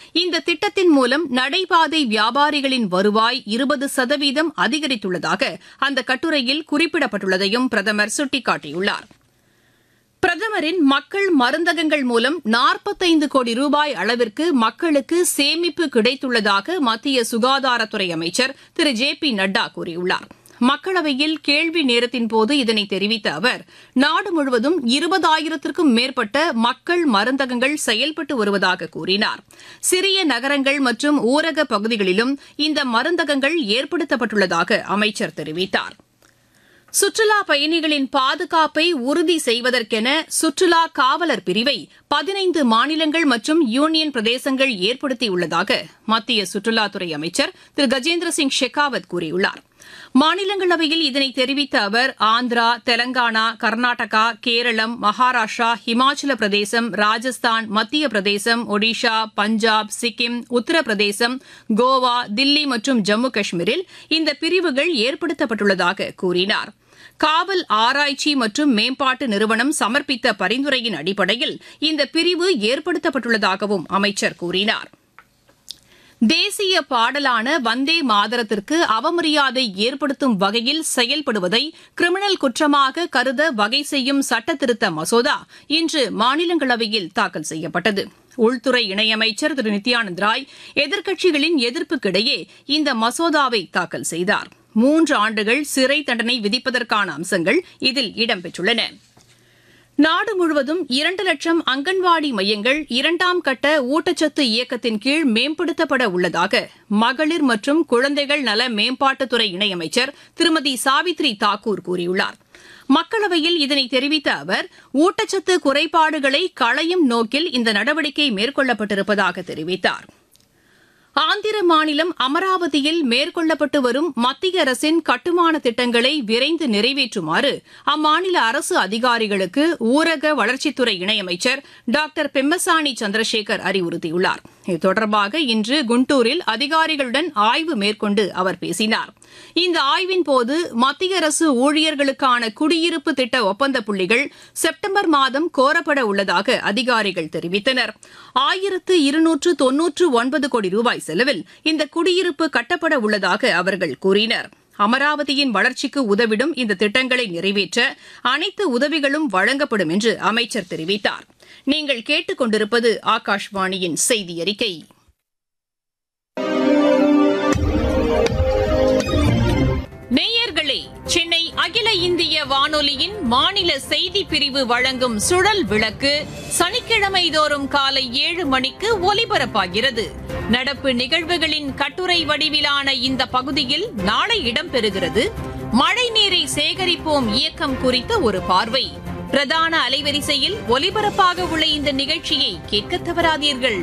இந்த திட்டத்தின் மூலம் நடைபாதை வியாபாரிகளின் வருவாய் இருபது சதவீதம் அதிகரித்துள்ளதாக அந்த கட்டுரையில் குறிப்பிடப்பட்டுள்ளதையும் பிரதமர் சுட்டிக்காட்டியுள்ளார் பிரதமரின் மக்கள் மருந்தகங்கள் மூலம் நாற்பத்தைந்து கோடி ரூபாய் அளவிற்கு மக்களுக்கு சேமிப்பு கிடைத்துள்ளதாக மத்திய சுகாதாரத்துறை அமைச்சர் திரு ஜே பி நட்டா கூறியுள்ளார் மக்களவையில் கேள்வி நேரத்தின்போது இதனை தெரிவித்த அவர் நாடு முழுவதும் இருபதாயிரத்திற்கும் மேற்பட்ட மக்கள் மருந்தகங்கள் செயல்பட்டு வருவதாக கூறினார் சிறிய நகரங்கள் மற்றும் ஊரக பகுதிகளிலும் இந்த மருந்தகங்கள் ஏற்படுத்தப்பட்டுள்ளதாக அமைச்சர் தெரிவித்தார் சுற்றுலா பயணிகளின் பாதுகாப்பை உறுதி செய்வதற்கென சுற்றுலா காவலர் பிரிவை பதினைந்து மாநிலங்கள் மற்றும் யூனியன் பிரதேசங்கள் ஏற்படுத்தியுள்ளதாக மத்திய சுற்றுலாத்துறை அமைச்சர் திரு கஜேந்திர சிங் ஷெகாவத் கூறியுள்ளார் மாநிலங்களவையில் இதனை தெரிவித்த அவர் ஆந்திரா தெலங்கானா கர்நாடகா கேரளம் மகாராஷ்டிரா ஹிமாச்சல பிரதேசம் ராஜஸ்தான் மத்திய பிரதேசம் ஒடிஷா பஞ்சாப் சிக்கிம் உத்தரப்பிரதேசம் கோவா தில்லி மற்றும் ஜம்மு காஷ்மீரில் இந்த பிரிவுகள் ஏற்படுத்தப்பட்டுள்ளதாக கூறினார் காவல் ஆராய்ச்சி மற்றும் மேம்பாட்டு நிறுவனம் சமர்ப்பித்த பரிந்துரையின் அடிப்படையில் இந்த பிரிவு ஏற்படுத்தப்பட்டுள்ளதாகவும் அமைச்சர் கூறினார் தேசிய பாடலான வந்தே மாதரத்திற்கு அவமரியாதை ஏற்படுத்தும் வகையில் செயல்படுவதை கிரிமினல் குற்றமாக கருத வகை செய்யும் சட்டத்திருத்த மசோதா இன்று மாநிலங்களவையில் தாக்கல் செய்யப்பட்டது உள்துறை இணையமைச்சர் திரு நித்யானந்த் ராய் எதிர்க்கட்சிகளின் எதிர்ப்புக்கிடையே இந்த மசோதாவை தாக்கல் செய்தார் மூன்று ஆண்டுகள் சிறை தண்டனை விதிப்பதற்கான அம்சங்கள் இதில் இடம்பெற்றுள்ளன நாடு முழுவதும் இரண்டு லட்சம் அங்கன்வாடி மையங்கள் இரண்டாம் கட்ட ஊட்டச்சத்து இயக்கத்தின் கீழ் மேம்படுத்தப்பட உள்ளதாக மகளிர் மற்றும் குழந்தைகள் நல மேம்பாட்டுத்துறை இணையமைச்சர் திருமதி சாவித்ரி தாக்கூர் கூறியுள்ளார் மக்களவையில் இதனை தெரிவித்த அவர் ஊட்டச்சத்து குறைபாடுகளை களையும் நோக்கில் இந்த நடவடிக்கை மேற்கொள்ளப்பட்டிருப்பதாக தெரிவித்தார் ஆந்திர மாநிலம் அமராவதியில் மேற்கொள்ளப்பட்டு வரும் மத்திய அரசின் கட்டுமான திட்டங்களை விரைந்து நிறைவேற்றுமாறு அம்மாநில அரசு அதிகாரிகளுக்கு ஊரக வளர்ச்சித்துறை இணையமைச்சர் டாக்டர் பெம்மசாணி சந்திரசேகர் அறிவுறுத்தியுள்ளார் இது தொடர்பாக இன்று குண்டூரில் அதிகாரிகளுடன் ஆய்வு மேற்கொண்டு அவர் பேசினார் இந்த ஆய்வின் போது மத்திய அரசு ஊழியர்களுக்கான குடியிருப்பு திட்ட ஒப்பந்த புள்ளிகள் செப்டம்பர் மாதம் கோரப்பட உள்ளதாக அதிகாரிகள் தெரிவித்தனர் ஆயிரத்து இருநூற்று தொன்னூற்று ஒன்பது கோடி ரூபாய் செலவில் இந்த குடியிருப்பு கட்டப்பட உள்ளதாக அவர்கள் கூறினர் அமராவதியின் வளர்ச்சிக்கு உதவிடும் இந்த திட்டங்களை நிறைவேற்ற அனைத்து உதவிகளும் வழங்கப்படும் என்று அமைச்சர் தெரிவித்தார் நீங்கள் கேட்டுக் கொண்டிருப்பது ஆகாஷ்வாணியின் செய்தி அறிக்கை நேயர்களே சென்னை அகில இந்திய வானொலியின் மாநில செய்தி பிரிவு வழங்கும் சுழல் விளக்கு சனிக்கிழமை தோறும் காலை ஏழு மணிக்கு ஒலிபரப்பாகிறது நடப்பு நிகழ்வுகளின் கட்டுரை வடிவிலான இந்த பகுதியில் நாளை இடம்பெறுகிறது மழை நீரை சேகரிப்போம் இயக்கம் குறித்த ஒரு பார்வை பிரதான அலைவரிசையில் ஒலிபரப்பாக உள்ள இந்த நிகழ்ச்சியை கேட்க தவறாதீர்கள்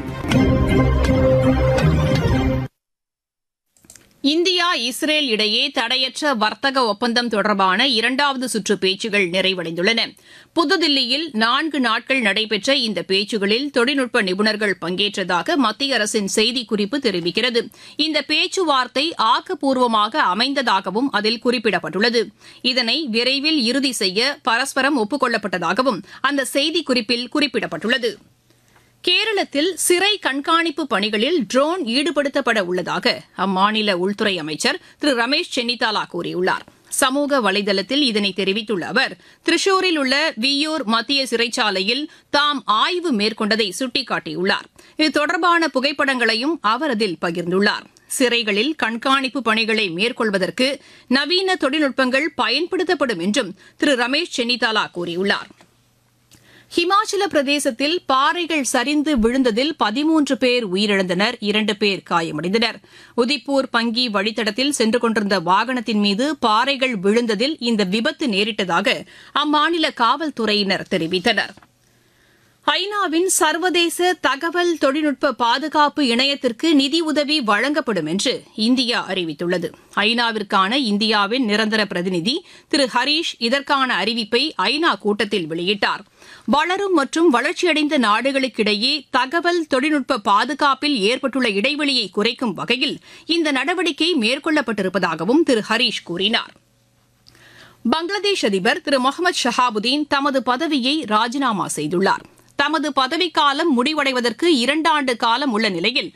இந்தியா இஸ்ரேல் இடையே தடையற்ற வர்த்தக ஒப்பந்தம் தொடர்பான இரண்டாவது சுற்று பேச்சுகள் நிறைவடைந்துள்ளன புதுதில்லியில் நான்கு நாட்கள் நடைபெற்ற இந்த பேச்சுகளில் தொழில்நுட்ப நிபுணர்கள் பங்கேற்றதாக மத்திய அரசின் செய்திக்குறிப்பு தெரிவிக்கிறது இந்த பேச்சுவார்த்தை ஆக்கப்பூர்வமாக அமைந்ததாகவும் அதில் குறிப்பிடப்பட்டுள்ளது இதனை விரைவில் இறுதி செய்ய பரஸ்பரம் ஒப்புக் கொள்ளப்பட்டதாகவும் அந்த செய்திக்குறிப்பில் குறிப்பிடப்பட்டுள்ளது கேரளத்தில் சிறை கண்காணிப்பு பணிகளில் ட்ரோன் ஈடுபடுத்தப்பட உள்ளதாக அம்மாநில உள்துறை அமைச்சர் திரு ரமேஷ் சென்னிதாலா கூறியுள்ளார் சமூக வலைதளத்தில் இதனை தெரிவித்துள்ள அவர் திரிஷூரில் உள்ள வியூர் மத்திய சிறைச்சாலையில் தாம் ஆய்வு மேற்கொண்டதை சுட்டிக்காட்டியுள்ளார் இது தொடர்பான புகைப்படங்களையும் அவர் அதில் பகிர்ந்துள்ளார் சிறைகளில் கண்காணிப்பு பணிகளை மேற்கொள்வதற்கு நவீன தொழில்நுட்பங்கள் பயன்படுத்தப்படும் என்றும் திரு ரமேஷ் சென்னிதாலா கூறியுள்ளார் ஹிமாச்சல பிரதேசத்தில் பாறைகள் சரிந்து விழுந்ததில் பதிமூன்று பேர் உயிரிழந்தனர் இரண்டு பேர் காயமடைந்தனர் உதிப்பூர் பங்கி வழித்தடத்தில் சென்று கொண்டிருந்த வாகனத்தின் மீது பாறைகள் விழுந்ததில் இந்த விபத்து நேரிட்டதாக அம்மாநில காவல்துறையினர் தெரிவித்தனர் ஐநாவின் சர்வதேச தகவல் தொழில்நுட்ப பாதுகாப்பு இணையத்திற்கு நிதியுதவி வழங்கப்படும் என்று இந்தியா அறிவித்துள்ளது ஐநாவிற்கான இந்தியாவின் நிரந்தர பிரதிநிதி திரு ஹரீஷ் இதற்கான அறிவிப்பை ஐநா கூட்டத்தில் வெளியிட்டார் வளரும் மற்றும் வளர்ச்சியடைந்த நாடுகளுக்கிடையே தகவல் தொழில்நுட்ப பாதுகாப்பில் ஏற்பட்டுள்ள இடைவெளியை குறைக்கும் வகையில் இந்த நடவடிக்கை மேற்கொள்ளப்பட்டிருப்பதாகவும் திரு ஹரீஷ் கூறினார் பங்களாதேஷ் அதிபர் திரு முகமது ஷஹாபுதீன் தமது பதவியை ராஜினாமா செய்துள்ளார் தமது பதவிக்காலம் முடிவடைவதற்கு இரண்டாண்டு காலம் உள்ள நிலையில்